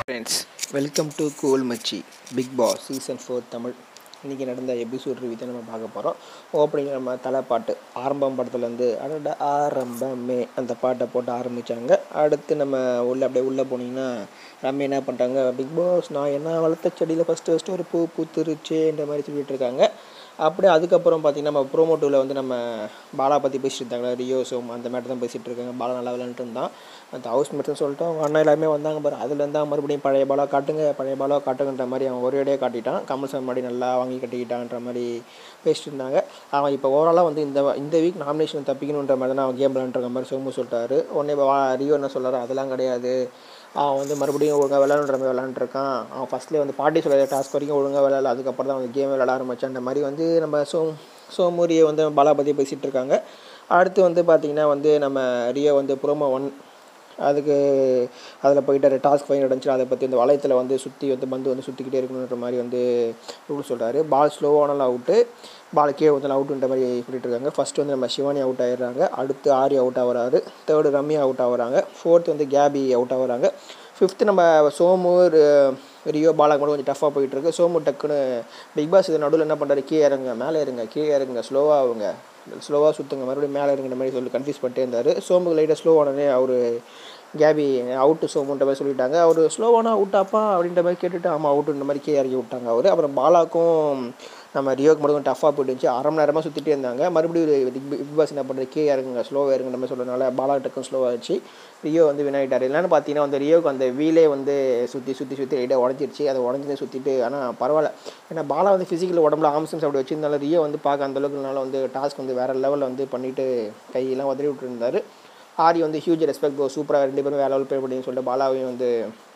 friends welcome to cool மச்சி Big Boss season four Tamil இன்றைக்கி நடந்த எபிசோட் ரிவ்யூ தான் நம்ம பார்க்க போகிறோம் ஓப்பனிங் நம்ம தலை பாட்டு ஆரம்பம் படத்துலேருந்து அடட ஆரம்பமே அந்த பாட்டை போட்டு ஆரம்பித்தாங்க அடுத்து நம்ம உள்ளே அப்படியே உள்ளே போனீங்கன்னா ரம்யா என்ன பண்ணிட்டாங்க பிக் பாஸ் நான் என்ன வளர்த்த செடியில் ஃபஸ்ட்டு ஃபஸ்ட்டு ஒரு பூ பூத்துருச்சேன்ற மாதிரி சொல்லிட்டு இருக்காங்க அப்படியே அதுக்கப்புறம் பார்த்தீங்கன்னா நம்ம ப்ரோமோ டூவில் வந்து நம்ம பாலா பற்றி பேசிட்டு இருந்தாங்க ரியோ சோம் அந்த மாதிரி தான் பேசிகிட்டு இருக்காங்க பாலா நல்லா விளாண்டுட்டு இருந்தான் அந்த ஹவுஸ் மேட்ஸ்னு சொல்லிட்டு அவங்க அண்ணா எல்லாமே வந்தாங்க பாரு அதுலேருந்து தான் மறுபடியும் பழைய பாலா காட்டுங்க பழைய பாலா காட்டுங்கன்ற மாதிரி அவன் ஒரே அடியாக காட்டிட்டான் கமல் சார் மாதிரி நல்லா வாங்கி கட்டிக்கிட்டான்ற மாதிரி பேசிட்டு இருந்தாங்க அவன் இப்போ ஓவராலாக வந்து இந்த இந்த வீக் நாமினேஷன் தப்பிக்கணுன்ற மாதிரி தான் அவன் கேம் விளாண்டுருக்க மாதிரி சோமு சொல்லிட்டாரு உடனே இப்போ வா- ரியோ என்ன சொல்கிறாரு அதெல்லாம் கிடையாது அவன் வந்து மறுபடியும் ஒழுங்காக விளாண்டுற மாதிரி விளாண்டுருக்கான் அவன் ஃபஸ்ட்லேயே வந்து பாட்டி சொல்கிற டாஸ்க் வரைக்கும் ஒழுங்காக விளாடல அதுக்கப்புறம் தான் வந்து கேம் விளாட ஆரம்பிச்சான்ற மாதிரி வந்து நம்ம சோ சோமூரியை வந்து பாலா பற்றி பேசிகிட்டு இருக்காங்க அடுத்து வந்து பார்த்திங்கன்னா வந்து நம்ம ரியோ வந்து ப்ரோமோ ஒன் அதுக்கு அதில் போயிட்டு டாஸ்க் ஃபைன் நடந்துச்சு அதை பற்றி இந்த வளையத்தில் வந்து சுற்றி வந்து பந்து வந்து சுற்றிக்கிட்டே இருக்கணுன்ற மாதிரி வந்து ரூல் சொல்கிறாரு பால் ஸ்லோவானாலும் அவுட்டு பால் கீழே வந்து அவுட்டுன்ற மாதிரி சொல்லிட்டு இருக்காங்க ஃபர்ஸ்ட் வந்து நம்ம சிவானி அவுட் ஆயிடுறாங்க அடுத்து ஆரி அவுட் ஆகுறாரு தேர்டு ரம்யா அவுட் ஆகுறாங்க ஃபோர்த் வந்து கேபி அவுட் ஆகுறாங்க ஃபிஃப்த்து நம்ம சோமு ரி- ரியோ பாலா கூட கொஞ்சம் டஃப்பாக போயிட்டு இருக்கு சோமு டக்குன்னு பிக் பாஸ் இது நடுவில் என்ன பண்ணுறாரு கீழே இறங்க மேலே இருங்க கீழே இறங்க ஸ்லோவாக ஆகுங்க ஸ்லோவாக சுற்றுங்க மறுபடியும் மேலே இறங்குற மாதிரி சொல்லி கன்ஃபியூஸ் பண்ணிட்டே இருந்தார் சோமுக்கு லைட்டாக ஸ்லோ ஆனதே அவர் கேபி அவுட்டு சோமுன்ற மாதிரி சொல்லிட்டாங்க அவர் ஸ்லோவானா அவுட்டாப்பா அப்படின்ற மாதிரி கேட்டுட்டு ஆமாம் அவுட்டுன்ற மாதிரி கீழே இறக்கி விட்டாங்க அவர் அப்புறம் பாலாக்கும் நம்ம ரியோக்கு மட்டும் டஃப்பாக போயிட்டுச்சு அரை மணி நேரமாக சுற்றிட்டே இருந்தாங்க மறுபடியும் பிக் பிக் பாஸ் என்ன பண்ணுறது கீழே இறங்குங்க ஸ்லோவாக இறங்குற மாதிரி சொல்கிறதுனால பாலா டக்கும் ஸ்லோவாகிடுச்சு ரியோ வந்து வினாயிட்டார் இல்லைன்னு பார்த்தீங்கன்னா அந்த ரியோக்கு அந்த வீலே வந்து சுற்றி சுற்றி சுற்றி லைட்டாக உடஞ்சிருச்சு அதை உடஞ்சதே சுற்றிட்டு ஆனால் பரவாயில்ல ஏன்னா பாலா வந்து ஃபிசிக்கல் உடம்புல ஆம்சன்ஸ் அப்படி வச்சிருந்தாலும் ரியோ வந்து பார்க்க அந்த அளவுக்குனால வந்து டாஸ்க் வந்து வேறு லெவலில் வந்து பண்ணிவிட்டு கையெல்லாம் உதறி விட்டுருந்தாரு ஆரி வந்து ஹியூஜ் ரெஸ்பெக்ட் சூப்பராக ரெண்டு பேரும் வேறு லெவல் ப்ளே அப்படின்னு சொல்லிட்டு பாலாவையும் வந்து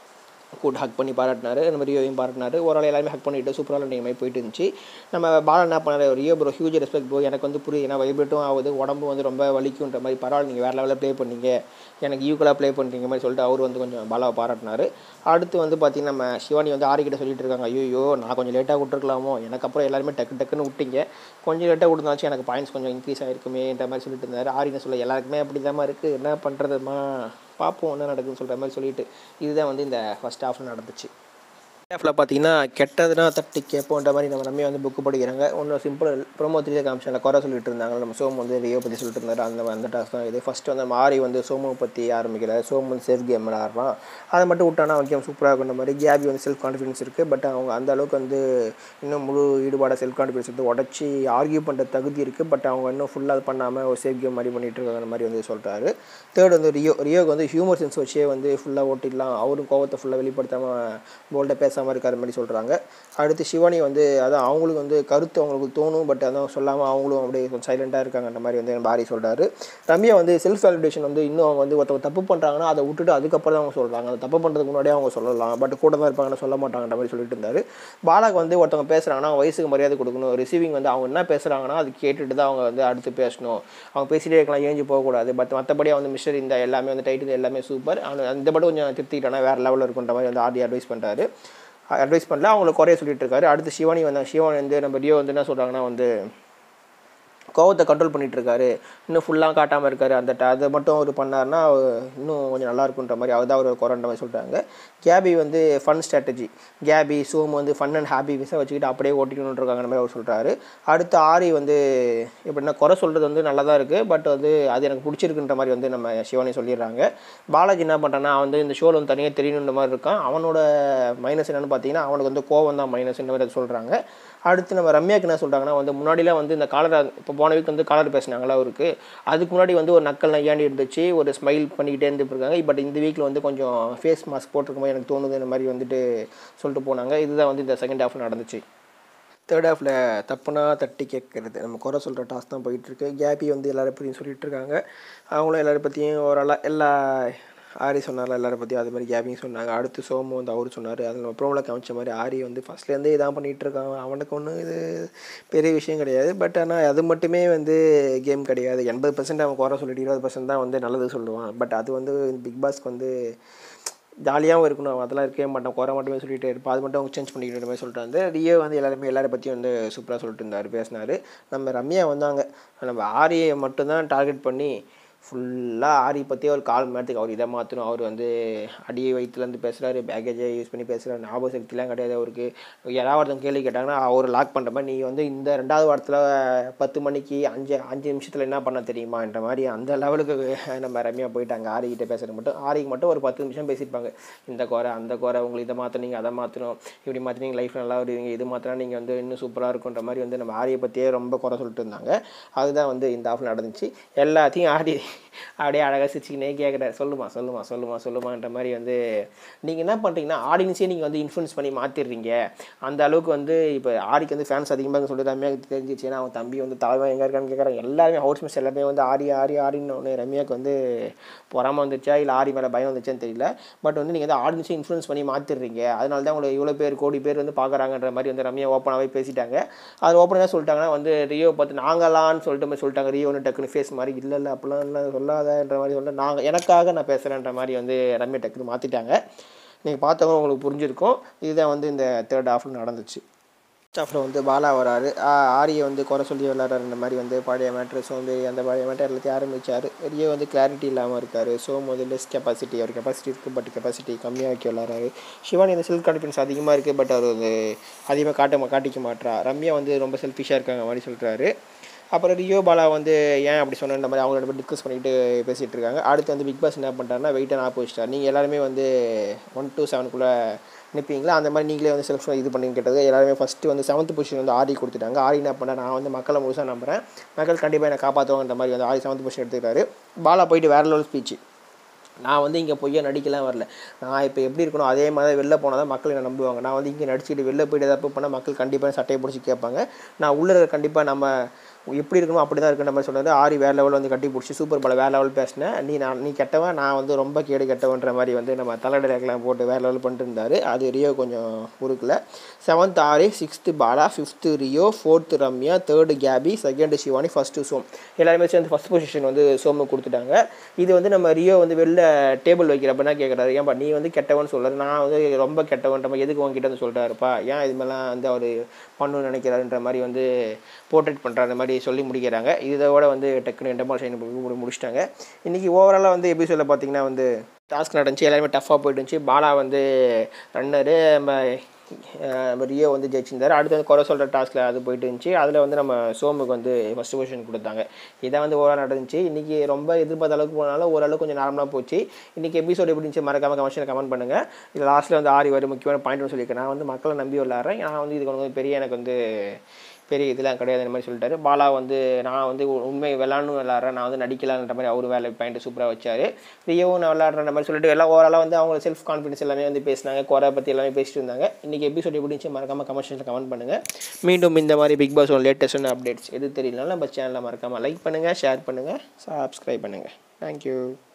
கூட்டு ஹக் பண்ணி பாராட்டினாரு நம்ம ரியோவையும் பாராட்டினாரு ஒரு ஆள் எல்லாருமே ஹக் பண்ணிட்டு சூப்பராக நீங்கள் மாதிரி போயிட்டு இருந்துச்சு நம்ம பாலா என்ன பண்ணாரு Rio bro huge respect bro எனக்கு வந்து புரியுது ஏன்னா வைப்ரேட்டும் ஆகுது உடம்பு வந்து ரொம்ப வலிக்குன்ற மாதிரி பரவாயில்ல நீங்கள் வேறு லெவலில் ப்ளே பண்ணீங்க எனக்கு ஈக்குவலாக ப்ளே பண்ணுறீங்க மாதிரி சொல்லிட்டு அவர் வந்து கொஞ்சம் பாலாவை பாராட்டினாரு அடுத்து வந்து பார்த்தீங்கன்னா நம்ம சிவானி வந்து ஆரி கிட்ட சொல்லிட்டு இருக்காங்க ஐயோ நான் கொஞ்சம் லேட்டாக விட்டுருக்கலாமோ எனக்கு அப்புறம் எல்லாருமே டக்கு டக்குன்னு விட்டீங்க கொஞ்சம் லேட்டாக விட்டுருந்தாச்சும் எனக்கு பாயிண்ட்ஸ் கொஞ்சம் இன்க்ரீஸ் ஆயிருக்குமேன்ற மாதிரி சொல்லிட்டு இருந்தார் ஆரின்னு சொல்ல எல்லாருக்குமே அப்படி தான் இருக்குது என்ன பண்ணுறதுமா பார்ப்போம் என்ன நடக்குதுன்னு சொல்கிற மாதிரி சொல்லிட்டு இதுதான் வந்து இந்த ஃபஸ்ட் ஹாஃபில் நடந்துச்சு ஹாஃபில் பார்த்தீங்கன்னா கெட்டதுனா தட்டி கேட்போன்ற மாதிரி நம்ம நம்பி வந்து புக்கு படிக்கிறாங்க ஒன்றும் சிம்பிள் ப்ரோமோ த்ரீ காமிச்சால குறை சொல்லிட்டு இருந்தாங்க நம்ம சோமு வந்து ரியோ பற்றி சொல்லிட்டு இருந்தாரு அந்த அந்த டாஸ்க் தான் இது ஃபஸ்ட்டு வந்து மாறி வந்து சோமு பற்றி ஆரம்பிக்கிறார் சோமு வந்து சேஃப் கேம் விளாட்றான் அதை மட்டும் விட்டானா அவன் கேம் சூப்பராக இருக்குன்ற மாதிரி கேபி வந்து செல்ஃப் கான்ஃபிடன்ஸ் இருக்குது பட் அவங்க அந்த அளவுக்கு வந்து இன்னும் முழு ஈடுபாடாக செல்ஃப் கான்ஃபிடன்ஸ் வந்து உடச்சி ஆர்கியூ பண்ணுற தகுதி இருக்குது பட் அவங்க இன்னும் ஃபுல்லாக அது பண்ணாமல் ஒரு சேஃப் கேம் மாதிரி பண்ணிட்டு இருக்காங்க மாதிரி வந்து சொல்கிறாரு தேர்ட் வந்து ரியோ ரியோக்கு வந்து ஹியூமர் சென்ஸ் வச்சே வந்து ஃபுல்லாக ஓட்டிடலாம் அவரும் கோவத்தை ஃபுல்லாக வெளிப்படுத்தாமல் போல்டாக பேசாமல் இருக்காரு மாதிரி சொல்கிறாங்க அடுத்து சிவானி வந்து அதான் அவங்களுக்கு வந்து கருத்து அவங்களுக்கு தோணும் பட் அதான் சொல்லாமல் அவங்களும் அப்படியே கொஞ்சம் சைலண்ட்டாக இருக்காங்கன்ற மாதிரி வந்து பாரி சொல்கிறாரு ரம்யா வந்து செல்ஃப் வேலிடேஷன் வந்து இன்னும் அவங்க வந்து ஒருத்தவங்க தப்பு பண்ணுறாங்கன்னா அதை விட்டுட்டு அதுக்கப்புறம் தான் அவங்க சொல்கிறாங்க அந்த தப்பு பண்ணுறதுக்கு முன்னாடியே அவங்க சொல்லலாம் பட் கூட தான் இருப்பாங்கன்னு சொல்ல மாட்டாங்கன்ற மாதிரி சொல்லிட்டு இருந்தாரு பாலாக்கு வந்து ஒருத்தவங்க பேசுகிறாங்கன்னா அவங்க வயசுக்கு மரியாதை கொடுக்கணும் ரிசீவிங் வந்து அவங்க என்ன பேசுகிறாங்கன்னா அது கேட்டுட்டு தான் அவங்க வந்து அடுத்து பேசணும் அவங்க பேசிட்டே இருக்கலாம் ஏஞ்சி போகக்கூடாது பட் மற்றபடி வந்து மிஸ்டர் இந்த எல்லாமே வந்து டைட்டில் எல்லாமே சூப்பர் ஆனால் அந்த மட்டும் கொஞ்சம் திருத்திக்கிட்டானா வேறு லெவலில் இருக்குன்ற மாதிரி வந்து ஆர்டி அட்வைஸ் பண்ணுறாரு அட்வைஸ் பண்ணல அவங்கள குறைய சொல்லிட்டு இருக்காரு அடுத்து சிவானி வந்தாங்க சிவானி வந்து நம்ம ரியோ வந்து என்ன சொல்கிறாங்கன்னா வந்து கோவத்தை கண்ட்ரோல் பண்ணிட்டு இருக்காரு இன்னும் ஃபுல்லாக காட்டாமல் இருக்காரு அந்த ட- அதை மட்டும் அவர் பண்ணாருன்னா அவர் இன்னும் கொஞ்சம் நல்லா இருக்குன்ற மாதிரி அதுதான் அவர் குறைன்ற மாதிரி சொல்லிட்டாங்க கேபி வந்து ஃபன் ஸ்ட்ராட்டஜி கேபி சோம் வந்து ஃபன் அண்ட் ஹாப்பி விசா வச்சுக்கிட்டு அப்படியே ஓட்டிக்கணுன்ற இருக்காங்க மாதிரி அவர் சொல்கிறாரு அடுத்து ஆரி வந்து எப்படின்னா குறை சொல்கிறது வந்து நல்லா தான் இருக்குது பட் வந்து அது எனக்கு பிடிச்சிருக்குன்ற மாதிரி வந்து நம்ம சிவானி சொல்லிடுறாங்க பாலாஜி என்ன பண்ணுறான்னா அவன் வந்து இந்த ஷோவில் வந்து தனியாக தெரியணுன்ற மாதிரி இருக்கான் அவனோட மைனஸ் என்னன்னு பார்த்தீங்கன்னா அவனுக்கு வந்து கோவம் தான் மைனஸ்ன்ற மாதிரி சொல்கிறாங்க அடுத்து நம்ம ரம்யாக்கு என்ன சொல்கிறாங்கன்னா வந்து முன்னாடிலாம் வந்து இந்த காலர் இப்போ போன வீக் வந்து காலர் பேசினாங்களா அவருக்கு அதுக்கு முன்னாடி வந்து ஒரு நக்கல் நையாண்டி இருந்துச்சு ஒரு ஸ்மைல் பண்ணிக்கிட்டே இருந்துருக்காங்க பட் இந்த வீக்கில் வந்து கொஞ்சம் ஃபேஸ் மாஸ்க் போட்டிருக்கும் போது எனக்கு தோணுது இந்த மாதிரி வந்துட்டு சொல்லிட்டு போனாங்க இதுதான் வந்து இந்த செகண்ட் ஹாஃப் நடந்துச்சு தேர்ட் ஹாஃபில் தப்புனா தட்டி கேட்கறது நம்ம குறை சொல்கிற டாஸ்க் தான் போயிட்டுருக்கு கேபி வந்து எல்லாரை பற்றியும் சொல்லிட்டு இருக்காங்க அவங்களும் எல்லாரை பற்றியும் ஓரளவு எல்லா ஆரி சொன்னார்ல எல்லாரை பற்றியும் அது மாதிரி கேபியும் சொன்னாங்க அடுத்து சோமு வந்து அவர் சொன்னார் அதில் நம்ம ப்ரோவில் காமிச்ச மாதிரி ஆரி வந்து ஃபஸ்ட்லேருந்தே இதான் பண்ணிகிட்டு இருக்கான் அவனுக்கு ஒன்றும் இது பெரிய விஷயம் கிடையாது பட் ஆனால் அது மட்டுமே வந்து கேம் கிடையாது எண்பது பர்சன்ட் அவன் குறை சொல்லிட்டு இருபது பர்சன்ட் தான் வந்து நல்லது சொல்லுவான் பட் அது வந்து பிக் பாஸ்க்கு வந்து ஜாலியாகவும் இருக்கணும் அவன் அதெல்லாம் இருக்கவே மாட்டான் குறை மட்டுமே சொல்லிட்டு இருப்பான் அது மட்டும் அவங்க சேஞ்ச் பண்ணிக்கிற மாதிரி சொல்லிட்டு வந்து ரியோ வந்து எல்லாருமே எல்லாரை பற்றியும் வந்து சூப்பராக சொல்லிட்டு இருந்தார் பேசினார் நம்ம ரம்யா வந்தாங்க நம்ம ஆரியை மட்டும்தான் டார்கெட் பண்ணி ஃபுல்லாக ஆரி பற்றி ஒரு கால் மணி நேரத்துக்கு அவர் இதை மாற்றணும் அவர் வந்து அடி வயிற்றுலேருந்து பேசுகிறாரு பேக்கேஜை யூஸ் பண்ணி பேசுகிறாரு ஞாபக சக்திலாம் கிடையாது அவருக்கு யாராவது ஒருத்தவங்க கேள்வி கேட்டாங்கன்னா அவர் லாக் பண்ணுற மாதிரி நீ வந்து இந்த ரெண்டாவது வாரத்தில் பத்து மணிக்கு அஞ்சு அஞ்சு நிமிஷத்தில் என்ன பண்ண தெரியுமான்ற மாதிரி அந்த லெவலுக்கு நம்ம ரம்யா போயிட்டாங்க ஆரிக்கிட்ட பேசுகிறது மட்டும் ஆரிக்கு மட்டும் ஒரு பத்து நிமிஷம் பேசியிருப்பாங்க இந்த குறை அந்த குறை உங்களுக்கு இதை மாற்றணும் அதை மாற்றணும் இப்படி மாற்றினீங்க லைஃப் நல்லா வருவீங்க இது மாற்றினா நீங்கள் வந்து இன்னும் சூப்பராக இருக்குன்ற மாதிரி வந்து நம்ம ஆரியை பற்றியே ரொம்ப குறை சொல்லிட்டு இருந்தாங்க அதுதான் வந்து இந்த ஆஃப் நடந்துச்சு எல்லாத்தையும் ஆடி அப்படியே அழகாக சிரிச்சுக்கினே கேட்குறாரு சொல்லுமா சொல்லுமா சொல்லுமா சொல்லுமான்ற மாதிரி வந்து நீங்கள் என்ன பண்ணுறீங்கன்னா ஆடியன்ஸே நீங்கள் வந்து இன்ஃப்ளூன்ஸ் பண்ணி மாற்றிடுறீங்க அந்த அளவுக்கு வந்து இப்போ ஆரிக்கு வந்து ஃபேன்ஸ் அதிகமாக சொல்லி ரம்யாவுக்கு தெரிஞ்சிச்சு ஏன்னா அவன் தம்பி வந்து தலைவன் எங்கே இருக்கான்னு கேட்குறாங்க எல்லாருமே ஹவுஸ் மிஸ் எல்லாமே வந்து ஆரி ஆரி ஆரின்னு ஒன்று ரம்யாவுக்கு வந்து பொறாமல் வந்துச்சா இல்லை ஆரி மேலே பயம் வந்துச்சான்னு தெரியல பட் வந்து நீங்கள் வந்து ஆடியன்ஸை இன்ஃப்ளூன்ஸ் பண்ணி மாற்றிடுறீங்க அதனால தான் உங்களை இவ்வளோ பேர் கோடி பேர் வந்து பார்க்குறாங்கன்ற மாதிரி வந்து ரம்யா ஓப்பனாகவே பேசிட்டாங்க அது ஓப்பனாக சொல்லிட்டாங்கன்னா வந்து ரியோ பார்த்து நாங்களான்னு சொல்லிட்டு மாதிரி சொல்லிட்டாங்க ரியோன்னு டக்குன்னு ஃபேஸ் மாதிரி இல்லை இல்லை அப்படிலாம் இல்லை சொல்லாதன்ற மாதிரி சொல்ல நாங்கள் எனக்காக நான் பேசுகிறேன்ற மாதிரி வந்து ரம்யா டக்குன்னு மாற்றிட்டாங்க நீங்கள் பார்த்தவங்க உங்களுக்கு புரிஞ்சிருக்கும் இதுதான் வந்து இந்த தேர்ட் ஹாஃபில் நடந்துச்சு ஸ்டாஃபில் வந்து பாலா வராரு ஆ- ஆரியை வந்து குறை சொல்லி விளாட்றாரு இந்த மாதிரி வந்து பழைய மேட்ரு சோம்பேறி அந்த பழைய மேட்ரு எல்லாத்தையும் ஆரம்பிச்சார் பெரிய வந்து கிளாரிட்டி இல்லாமல் இருக்கார் சோம் வந்து லெஸ் கெப்பாசிட்டி அவர் கெப்பாசிட்டி இருக்குது பட் கெப்பாசிட்டி கம்மியாக வைக்க விளாட்றாரு சிவானி வந்து செல்ஃப் கான்ஃபிடன்ஸ் அதிகமாக இருக்குது பட் அவர் வந்து அதிகமாக காட்ட காட்டிக்க மாட்றா ரம்யா வந்து ரொம்ப செல்ஃபிஷாக இருக்காங்க மாதிரி சொல்கிறாரு அப்புறம் ரியோ பாலா வந்து ஏன் அப்படி சொன்னன்ற மாதிரி அவங்க ரெண்டு பேரும் டிஸ்கஸ் பண்ணிட்டு பேசிகிட்டு இருக்காங்க அடுத்து வந்து பிக் பாஸ் என்ன பண்ணிட்டாருன்னா வெயிட்டாக நான் போயிச்சிட்டார் நீங்கள் எல்லாருமே வந்து ஒன் டு செவனுக்குள்ளே நிற்பீங்களா அந்த மாதிரி நீங்களே வந்து செலக்ஷன் இது பண்ணி கேட்டது எல்லாருமே ஃபஸ்ட்டு வந்து செவன்த் பொசிஷன் வந்து ஆரி கொடுத்துட்டாங்க ஆரி என்ன பண்ண நான் வந்து மக்களை முழுசாக நம்புறேன் மக்கள் கண்டிப்பாக என்னை காப்பாற்றுவாங்கன்ற மாதிரி வந்து ஆரி செவன்த் பொசிஷன் எடுத்துக்கிட்டாரு பாலா போயிட்டு வேற லெவல் ஸ்பீச் நான் வந்து இங்கே பொய்யா நடிக்கலாம் வரல நான் இப்போ எப்படி இருக்கணும் அதே மாதிரி வெளில போனால் தான் மக்கள் என்னை நம்புவாங்க நான் வந்து இங்கே நடிச்சுக்கிட்டு வெளில போயிட்டு தப்பு பண்ணால் மக்கள் கண்டிப்பாக சட்டையை பிடிச்சி கேட்பாங்க நான் உள்ளே இருக்க கண்டிப்பாக நம்ம எப்படி இருக்கணும் அப்படி தான் இருக்குன்ற மாதிரி சொன்னார் ஆரி வேறு லெவலில் வந்து கட்டி பிடிச்சி சூப்பர் பால வேறு லெவல் பேசினேன் நீ நான் நீ கெட்டவன் நான் வந்து ரொம்ப கேடு கெட்டவன்ற மாதிரி வந்து நம்ம தலைடலாம் போட்டு வேறு லெவல் பண்ணிட்டு இருந்தார் அது ரியோ கொஞ்சம் உருக்கல seventh Aari sixth Bala fifth Rio fourth Ramya third Gabi second Shivani first Som எல்லாருமே சேர்ந்து ஃபஸ்ட் பொசிஷன் வந்து சோமு கொடுத்துட்டாங்க இது வந்து நம்ம ரியோ வந்து வெளில டேபிள் வைக்கிறப்ப என்ன கேட்குறாரு ஏன்பா நீ வந்து கெட்டவன் சொல்கிறாரு நான் வந்து ரொம்ப கெட்டவன்ற மாதிரி எதுக்கு உங்ககிட்ட வந்து சொல்கிறாருப்பா ஏன் இது மாதிரிலாம் வந்து அவர் பண்ணணும்னு நினைக்கிறாருன்ற மாதிரி வந்து போர்ட்ரேட் பண்ணுறாரு மாதிரி சொல்லி முடிக்கிறாங்க இதோட வந்து டக்குன்னு எண்டமால் முடிச்சிட்டாங்க இன்றைக்கி ஓவராலாக வந்து எபிசோடில் பார்த்தீங்கன்னா வந்து டாஸ்க் நடந்துச்சு எல்லாருமே டஃப்பாக போயிட்டு இருந்துச்சு பாலா வந்து ரன்னரு நம்ம அஹ் ரியோ வந்து ஜெயிச்சிருந்தார் அடுத்து வந்து குறை சொல்கிற டாஸ்கில் அது போயிட்டு இருந்துச்சு அதில் வந்து நம்ம சோமுக்கு வந்து ஃபஸ்ட் பொசிஷன் கொடுத்தாங்க இதான் வந்து ஓவராக நடந்துச்சு இன்றைக்கி ரொம்ப எதிர்பார்த்த அளவுக்கு போனாலும் ஓரளவுக்கு கொஞ்சம் நார்மலாக போச்சு இன்றைக்கி எபிசோடு எப்படி இருந்துச்சு மறக்காம கமெண்ட்ஸில் கமெண்ட் பண்ணுங்கள் இது லாஸ்ட்டில் வந்து ஆரி வரை முக்கியமான பாயிண்ட் சொல்லியிருக்கேன் நான் வந்து மக்களை நம்பி விளாட்றேன் நான் வந்து இதுக்கு வந்து பெரிய எனக்கு வந்து பெரிய இதெல்லாம் கிடையாது இந்த மாதிரி சொல்லிட்டாரு பாலா வந்து நான் வந்து உ- உண்மை விளாட்ணும் விளாட்றேன் நான் வந்து நடிக்கலான்ற மாதிரி அவர் வேலை பாயிண்ட் சூப்பராக வச்சார் ரியோவும் நான் விளாட்றேன்ற மாதிரி சொல்லிட்டு எல்லாம் ஓவராலாக வந்து அவங்க செல்ஃப் கான்ஃபிடன்ஸ் எல்லாமே வந்து பேசினாங்க குறை பற்றி எல்லாமே பேசிட்டு இருந்தாங்க இன்றைக்கி எபிசோட் எப்படி இருந்துச்சு மறக்காமல் கமெண்ட்ஸில் கமெண்ட் பண்ணுங்கள் மீண்டும் இந்த மாதிரி பிக் பாஸ் லேட்டஸ்டான அப்டேட்ஸ் எது தெரியலனாலும் நம்ம சேனலை மறக்காமல் லைக் பண்ணுங்கள் ஷேர் பண்ணுங்கள் சப்ஸ்கிரைப் பண்ணுங்கள் தேங்க்யூ